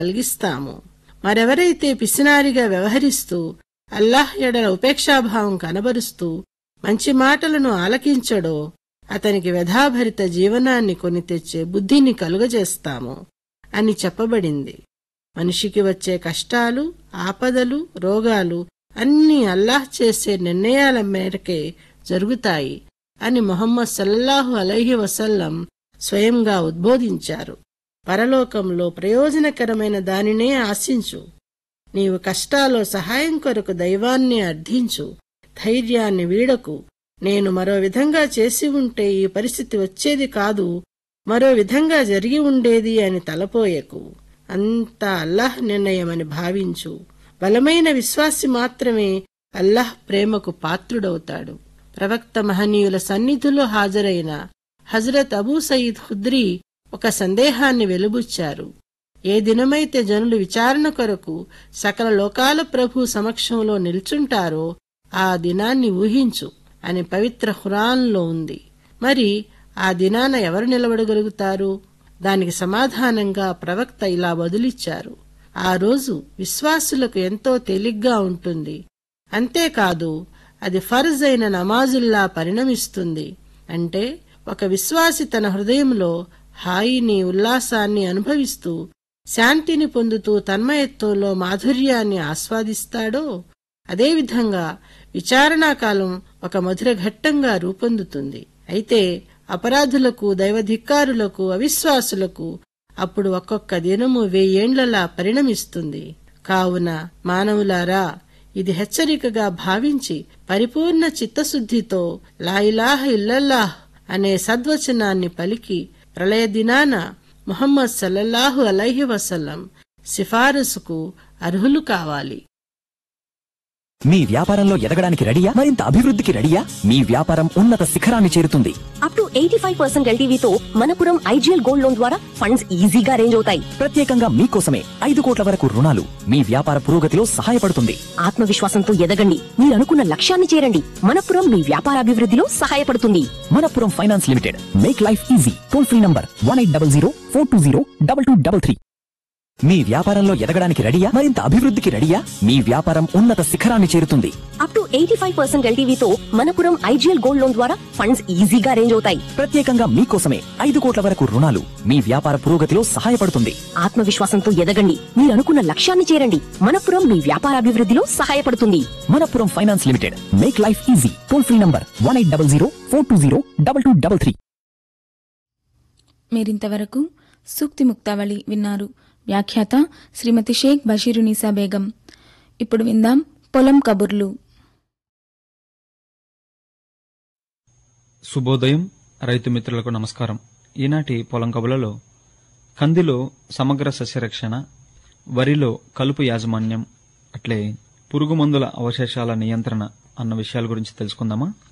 కలిగిస్తాము మరెవరైతే పిసినారిగా వ్యవహరిస్తూ అల్లాహ్ ఎడల ఉపేక్షాభావం కనబరుస్తూ మంచి మాటలను ఆలకించడో అతనికి వ్యధాభరిత జీవనాన్ని కొని తెచ్చే బుద్ధిని కలుగజేస్తాము అని చెప్పబడింది మనిషికి వచ్చే కష్టాలు ఆపదలు రోగాలు అన్నీ అల్లాహ్ చేసే నిర్ణయాల మేరకే జరుగుతాయి అని మొహమ్మద్ సల్లల్లాహు అలైహి వసల్లం స్వయంగా ఉద్బోధించారు పరలోకంలో ప్రయోజనకరమైన దానినే ఆశించు నీవు కష్టాల్లో సహాయం కొరకు దైవాన్ని అర్థించు ధైర్యాన్ని వీడకు నేను మరో విధంగా చేసి ఉంటే ఈ పరిస్థితి వచ్చేది కాదు మరో విధంగా జరిగి ఉండేది అని తలపోయకు అంతా అల్లాహ్ నిర్ణయమని భావించు బలమైన విశ్వాసి మాత్రమే అల్లాహ్ ప్రేమకు పాత్రుడవుతాడు ప్రవక్త మహనీయుల సన్నిధిలో హాజరైన హజరత్ అబూ సయీద్ ఖుద్రీ ఒక సందేహాన్ని వెలుబుచ్చారు ఏ దినమైతే జనులు విచారణ కొరకు సకల లోకాల ప్రభు సమక్షంలో నిల్చుంటారో ఆ దినాన్ని ఊహించు అని పవిత్ర ఖురాన్లో ఉంది మరి ఆ దినాన ఎవరు నిలబడగలుగుతారు దానికి సమాధానంగా ప్రవక్త ఇలా బదులిచ్చారు ఆ రోజు విశ్వాసులకు ఎంతో తేలిగ్గా ఉంటుంది అంతేకాదు అది ఫర్జ్ అయిన నమాజుల్లా పరిణమిస్తుంది అంటే ఒక విశ్వాసి తన హృదయంలో హాయిని ఉల్లాసాన్ని అనుభవిస్తూ శాంతిని పొందుతూ తన్మయత్వంలో మాధుర్యాన్ని ఆస్వాదిస్తాడో అదేవిధంగా విచారణాకాలం ఒక మధుర ఘట్టంగా రూపొందుతుంది అయితే అపరాధులకు దైవధిక్కారులకు అవిశ్వాసులకు అప్పుడు ఒక్కొక్క దినము వెయ్యేండ్లలా పరిణమిస్తుంది కావున మానవులారా ఇది హెచ్చరికగా భావించి పరిపూర్ణ చిత్తశుద్ధితో లాయిలాహ ఇల్లల్లాహ్ అనే సద్వచనాన్ని పలికి ప్రళయ దినాన ముహమ్మద్ సల్లల్లాహు అలైహి వసల్లం సిఫారసుకు అర్హులు కావాలి మీ వ్యాపారంలో ఎదగడానికి రెడీయా మరింత అభివృద్ధికి రెడీయా మీ వ్యాపారం ఉన్నత శిఖరాన్ని చేరుతుంది up to eighty five percent ఎల్టీవీతో మనపురం ఐజీఎల్ గోల్డ్ లోన్ ద్వారా ఫండ్స్ ఈజీగా అరేంజ్ అవుతాయి ప్రత్యేకంగా మీకోసమే ఐదు కోట్ల వరకు రుణాలు మీ వ్యాపార పురోగతిలో సహాయపడుతుంది ఆత్మవిశ్వాసంతో ఎదగండి మీరు అనుకున్న లక్ష్యాన్ని చేరండి మనపురం మీ వ్యాపార అభివృద్ధిలో సహాయపడుతుంది Manappuram finance limited make life easy toll free number one eight double zero four two zero double two double three మీ వ్యాపారంలో ఎదగడానికి రెడీయా మరింత అభివృద్ధికి రెడీయా మీ వ్యాపారం ఉన్నత శిఖరాన్ని చేరుతుంది up to eighty five percent ఎల్టీవీతో మనపురం ఐజీఎల్ గోల్డ్ లోన్ ద్వారా ఫండ్స్ ఈజీగా అరేంజ్ అవుతాయి ప్రత్యేకంగా మీకోసమే ఐదు కోట్ల వరకు రుణాలు మీ వ్యాపార పురోగతిలో సహాయపడుతుంది ఆత్మవిశ్వాసంతో ఎదగండి మీరు అనుకున్న లక్ష్యాన్ని చేరండి మనపురం మీ వ్యాపార అభివృద్ధిలో సహాయపడుతుంది Manappuram finance limited make life easy toll free number one eight double zero four two zero double two double three మీరింతవరకు సూక్తి ముక్తావళి విన్నారు వ్యాఖ్యాత శ్రీమతి షేక్ బషీరునిసా బేగం ఇప్పుడు విందాం పొలం కబుర్లు శుభోదయం రైతు మిత్రులకు నమస్కారం ఈనాటి పొలం కబులలో కందిలో సమగ్ర సస్యరక్షణ వరిలో కలుపు యాజమాన్యం అట్లే పురుగు మందుల అవశేషాల నియంత్రణ అన్న విషయాల గురించి తెలుసుకుందామా